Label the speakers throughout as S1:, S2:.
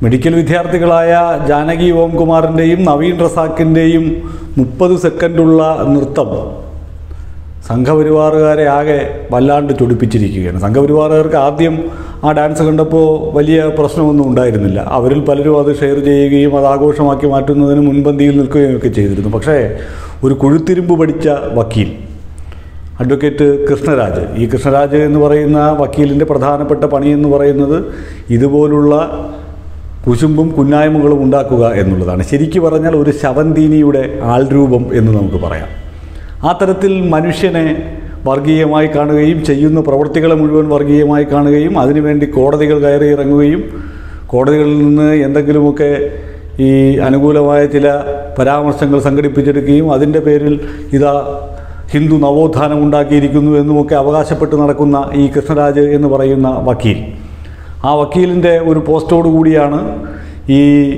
S1: medical വിദ്യാർത്ഥികളായ ജാനകി ഓംകുമാറിൻ്റെയും നവീൻ റസാക്കിൻ്റെയും മുപ്പത് സെക്കൻഡുള്ള നൃത്തം സംഘപരിവാറുകാരെ ആകെ വല്ലാണ്ട് ചൊടിപ്പിച്ചിരിക്കുകയാണ് സംഘപരിവാറുകാർക്ക് ആദ്യം ആ ഡാൻസ് കണ്ടപ്പോൾ വലിയ പ്രശ്നമൊന്നും ഉണ്ടായിരുന്നില്ല അവരിൽ പലരും അത് ഷെയർ ചെയ്യുകയും അത് ആഘോഷമാക്കി മാറ്റുന്നതിന് മുൻപന്തിയിൽ നിൽക്കുകയും ഒക്കെ ചെയ്തിരുന്നു പക്ഷേ ഒരു കുഴുത്തിരുമ്പ് പഠിച്ച വക്കീൽ അഡ്വക്കേറ്റ് കൃഷ്ണരാജ് ഈ കൃഷ്ണരാജ് എന്ന് പറയുന്ന വക്കീലിൻ്റെ പ്രധാനപ്പെട്ട പണി എന്ന് പറയുന്നത് ഇതുപോലുള്ള കുശുമ്പും കുന്നായ്മകളും ഉണ്ടാക്കുക എന്നുള്ളതാണ് ശരിക്കു പറഞ്ഞാൽ ഒരു ശവന്തീനിയുടെ ആൾരൂപം എന്ന് നമുക്ക് പറയാം ആ തരത്തിൽ മനുഷ്യനെ വർഗീയമായി കാണുകയും ചെയ്യുന്ന പ്രവൃത്തികളെ മുഴുവൻ വർഗീയമായി കാണുകയും അതിനുവേണ്ടി കോടതികൾ കയറി ഇറങ്ങുകയും കോടതികളിൽ നിന്ന് എന്തെങ്കിലുമൊക്കെ ഈ അനുകൂലമായ ചില പരാമർശങ്ങൾ സംഘടിപ്പിച്ചെടുക്കുകയും അതിൻ്റെ പേരിൽ ഇതാ ഹിന്ദു നവോത്ഥാനം ഉണ്ടാക്കിയിരിക്കുന്നു എന്നുമൊക്കെ അവകാശപ്പെട്ട് നടക്കുന്ന ഈ കൃഷ്ണരാജ് എന്ന് പറയുന്ന വക്കീൽ ആ വക്കീലിൻ്റെ ഒരു പോസ്റ്റോട് കൂടിയാണ് ഈ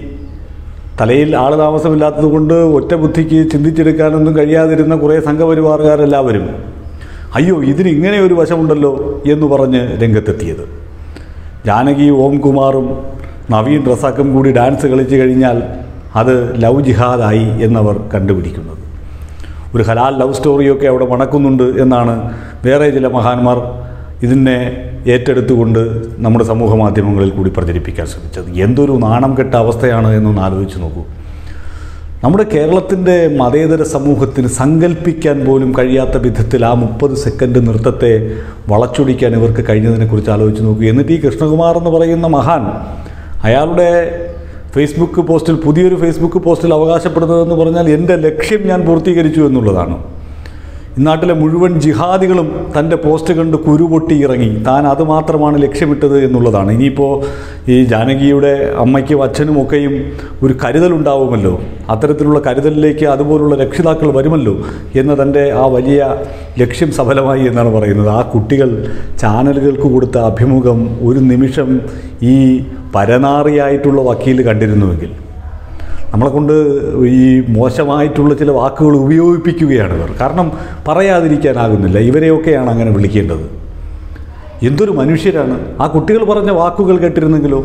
S1: തലയിൽ ആൾ താമസമില്ലാത്തത് കൊണ്ട് ഒറ്റ ബുദ്ധിക്ക് ചിന്തിച്ചെടുക്കാനൊന്നും കഴിയാതിരുന്ന കുറേ സംഘപരിവാറുകാരെല്ലാവരും അയ്യോ ഇതിന് ഇങ്ങനെ ഒരു വശമുണ്ടല്ലോ എന്ന് പറഞ്ഞ് രംഗത്തെത്തിയത് ജാനകി ഓംകുമാറും നവീൻ റസാക്കും കൂടി ഡാൻസ് കളിച്ചു കഴിഞ്ഞാൽ അത് ലവ് ജിഹാദായി എന്നവർ കണ്ടുപിടിക്കുന്നത് ഒരു ഹലാൽ ലവ് സ്റ്റോറിയൊക്കെ അവിടെ മണക്കുന്നുണ്ട് എന്നാണ് വേറെ ചില മഹാന്മാർ ഇതിനെ ഏറ്റെടുത്തുകൊണ്ട് നമ്മുടെ സമൂഹ മാധ്യമങ്ങളിൽ കൂടി പ്രചരിപ്പിക്കാൻ ശ്രമിച്ചത് എന്തൊരു നാണം കെട്ട അവസ്ഥയാണ് എന്നൊന്ന് ആലോചിച്ച് നോക്കൂ നമ്മുടെ കേരളത്തിൻ്റെ മതേതര സമൂഹത്തിന് സങ്കല്പിക്കാൻ പോലും കഴിയാത്ത വിധത്തിൽ ആ മുപ്പത് സെക്കൻഡ് നൃത്തത്തെ വളച്ചൊടിക്കാൻ ഇവർക്ക് കഴിഞ്ഞതിനെക്കുറിച്ച് ആലോചിച്ച് നോക്കൂ എന്നിട്ട് ഈ കൃഷ്ണകുമാർ എന്ന് പറയുന്ന മഹാൻ അയാളുടെ ഫേസ്ബുക്ക് പോസ്റ്റിൽ പുതിയൊരു ഫേസ്ബുക്ക് പോസ്റ്റിൽ അവകാശപ്പെടുന്നതെന്ന് പറഞ്ഞാൽ എൻ്റെ ലക്ഷ്യം ഞാൻ പൂർത്തീകരിച്ചു എന്നുള്ളതാണ് ഇന്നാട്ടിലെ മുഴുവൻ ജിഹാദികളും തൻ്റെ പോസ്റ്റ് കണ്ട് കുരുപൊട്ടി ഇറങ്ങി താൻ അത് മാത്രമാണ് ലക്ഷ്യമിട്ടത് എന്നുള്ളതാണ് ഇനിയിപ്പോൾ ഈ ജാനകിയുടെ അമ്മയ്ക്കും അച്ഛനും ഒക്കെയും ഒരു കരുതലുണ്ടാവുമല്ലോ അത്തരത്തിലുള്ള കരുതലിലേക്ക് അതുപോലുള്ള രക്ഷിതാക്കൾ വരുമല്ലോ എന്ന തൻ്റെ ആ വലിയ ലക്ഷ്യം സഫലമായി എന്നാണ് പറയുന്നത് ആ കുട്ടികൾ ചാനലുകൾക്ക് കൊടുത്ത അഭിമുഖം ഒരു നിമിഷം ഈ പരനാറിയായിട്ടുള്ള വക്കീൽ കണ്ടിരുന്നുവെങ്കിൽ നമ്മളെ കൊണ്ട് ഈ മോശമായിട്ടുള്ള ചില വാക്കുകൾ ഉപയോഗിപ്പിക്കുകയാണ് ഇവർ കാരണം പറയാതിരിക്കാനാകുന്നില്ല ഇവരെയൊക്കെയാണ് അങ്ങനെ വിളിക്കേണ്ടത് എന്തൊരു മനുഷ്യരാണ് ആ കുട്ടികൾ പറഞ്ഞ വാക്കുകൾ കേട്ടിരുന്നെങ്കിലോ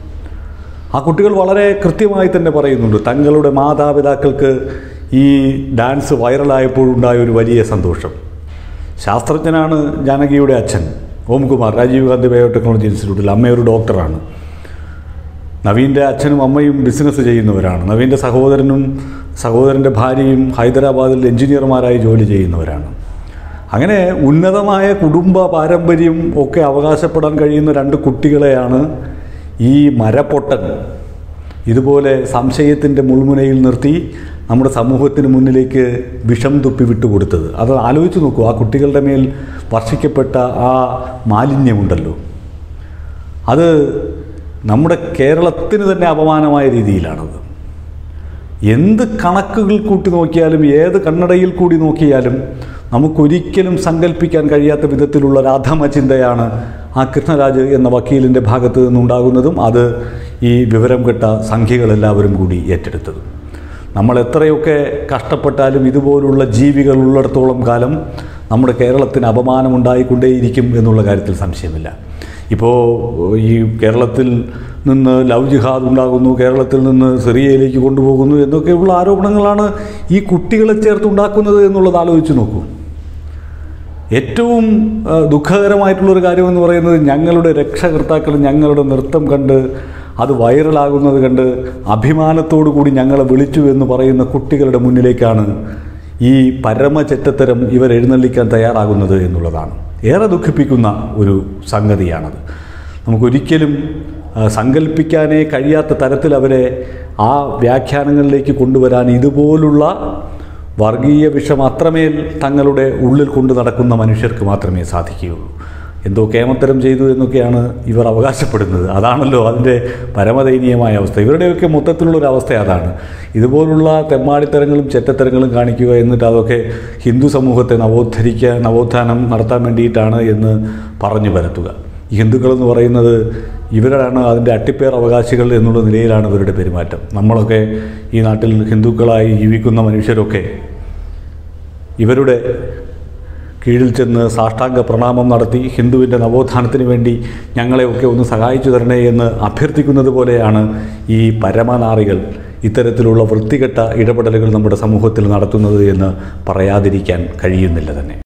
S1: ആ കുട്ടികൾ വളരെ കൃത്യമായി തന്നെ പറയുന്നുണ്ട് തങ്ങളുടെ മാതാപിതാക്കൾക്ക് ഈ ഡാൻസ് വൈറലായപ്പോഴുണ്ടായ ഒരു വലിയ സന്തോഷം ശാസ്ത്രജ്ഞനാണ് ജാനകിയുടെ അച്ഛൻ ഓംകുമാർ രാജീവ് ഗാന്ധി ബയോടെക്നോളജി ഇൻസ്റ്റിറ്റ്യൂട്ടിൽ അമ്മയൊരു ഡോക്ടറാണ് നവീൻ്റെ അച്ഛനും അമ്മയും ബിസിനസ് ചെയ്യുന്നവരാണ് നവീൻ്റെ സഹോദരനും സഹോദരൻ്റെ ഭാര്യയും ഹൈദരാബാദിൽ എഞ്ചിനീയർമാരായി ജോലി ചെയ്യുന്നവരാണ് അങ്ങനെ ഉന്നതമായ കുടുംബ പാരമ്പര്യം ഒക്കെ അവകാശപ്പെടാൻ കഴിയുന്ന രണ്ട് കുട്ടികളെയാണ് ഈ മരപ്പൊട്ടൻ ഇതുപോലെ സംശയത്തിൻ്റെ മുൾമുനയിൽ നിർത്തി നമ്മുടെ സമൂഹത്തിന് മുന്നിലേക്ക് വിഷം തുപ്പി വിട്ടുകൊടുത്തത് അത് ആലോചിച്ച് നോക്കൂ ആ കുട്ടികളുടെ മേൽ വർഷിക്കപ്പെട്ട ആ മാലിന്യമുണ്ടല്ലോ അത് നമ്മുടെ കേരളത്തിന് തന്നെ അപമാനമായ രീതിയിലാണത് എന്ത് കണക്കുകൾ കൂട്ടി നോക്കിയാലും ഏത് കണ്ണടയിൽ കൂടി നോക്കിയാലും നമുക്കൊരിക്കലും സങ്കല്പിക്കാൻ കഴിയാത്ത വിധത്തിലുള്ള രാധമ ചിന്തയാണ് ആ കൃഷ്ണരാജ് എന്ന വക്കീലിൻ്റെ ഭാഗത്ത് നിന്നുണ്ടാകുന്നതും അത് ഈ വിവരം കെട്ട സംഖ്യകളെല്ലാവരും കൂടി ഏറ്റെടുത്തതും നമ്മൾ എത്രയൊക്കെ കഷ്ടപ്പെട്ടാലും ഇതുപോലുള്ള ജീവികൾ ഉള്ളിടത്തോളം കാലം നമ്മുടെ കേരളത്തിന് അപമാനമുണ്ടായിക്കൊണ്ടേയിരിക്കും എന്നുള്ള കാര്യത്തിൽ സംശയമില്ല ഇപ്പോൾ ഈ കേരളത്തിൽ നിന്ന് ലവ് ജിഹാദ് ഉണ്ടാകുന്നു കേരളത്തിൽ നിന്ന് സിറിയയിലേക്ക് കൊണ്ടുപോകുന്നു എന്നൊക്കെയുള്ള ആരോപണങ്ങളാണ് ഈ കുട്ടികളെ ചേർത്തുണ്ടാക്കുന്നത് എന്നുള്ളത് ആലോചിച്ച് നോക്കൂ ഏറ്റവും ആ, ദുഃഖകരമായിട്ടുള്ളൊരു കാര്യമെന്ന് പറയുന്നത് ഞങ്ങളുടെ രക്ഷകർത്താക്കൾ ഞങ്ങളുടെ നൃത്തം കണ്ട് അത് വൈറലാകുന്നത് കണ്ട് അഭിമാനത്തോടു കൂടി ഞങ്ങളെ വിളിച്ചു എന്ന് പറയുന്ന കുട്ടികളുടെ മുന്നിലേക്കാണ് ഈ പരമചെറ്റത്തരം ഇവർ എഴുന്നള്ളിക്കാൻ തയ്യാറാകുന്നത് എന്നുള്ളതാണ് ഏറെ ദുഃഖിപ്പിക്കുന്ന ഒരു സംഗതിയാണത് നമുക്കൊരിക്കലും ആ, സങ്കല്പിക്കാനേ കഴിയാത്ത തരത്തിൽ അവരെ ആ വ്യാഖ്യാനങ്ങളിലേക്ക് കൊണ്ടുവരാൻ ഇതുപോലുള്ള വർഗീയ വിഷം അത്രമേൽ തങ്ങളുടെ ഉള്ളിൽ കൊണ്ടു നടക്കുന്ന മനുഷ്യർക്ക് മാത്രമേ സാധിക്കുകയുള്ളൂ എന്തോ കേമത്തരം ചെയ്തു എന്നൊക്കെയാണ് ഇവർ അവകാശപ്പെടുന്നത് അതാണല്ലോ അതിൻ്റെ പരമദയനീയമായ അവസ്ഥ ഇവരുടെയൊക്കെ മൊത്തത്തിലുള്ളൊരു അവസ്ഥ അതാണ് ഇതുപോലുള്ള തെമ്മാടിത്തരങ്ങളും ചെറ്റത്തരങ്ങളും കാണിക്കുക എന്നിട്ട് അതൊക്കെ ഹിന്ദു സമൂഹത്തെ നവോദ്ധരിക്കാൻ നവോത്ഥാനം നടത്താൻ വേണ്ടിയിട്ടാണ് എന്ന് പറഞ്ഞു പരത്തുക ഈ ഹിന്ദുക്കളെന്ന് പറയുന്നത് ഇവരാണ് അതിൻ്റെ അട്ടിപ്പേർ അവകാശികൾ എന്നുള്ള നിലയിലാണ് ഇവരുടെ പെരുമാറ്റം നമ്മളൊക്കെ ഈ നാട്ടിൽ ഹിന്ദുക്കളായി ജീവിക്കുന്ന മനുഷ്യരൊക്കെ ഇവരുടെ കീഴിൽ ചെന്ന് സാഷ്ടാംഗ പ്രണാമം നടത്തി ഹിന്ദുവിൻ്റെ നവോത്ഥാനത്തിന് വേണ്ടി ഞങ്ങളെയൊക്കെ ഒന്ന് സഹായിച്ചു തരണേ എന്ന് അഭ്യർത്ഥിക്കുന്നത് പോലെയാണ് ഈ പരമനാറികൾ ഇത്തരത്തിലുള്ള വൃത്തികെട്ട ഇടപെടലുകൾ നമ്മുടെ സമൂഹത്തിൽ നടത്തുന്നത് എന്ന് പറയാതിരിക്കാൻ കഴിയുന്നില്ല തന്നെ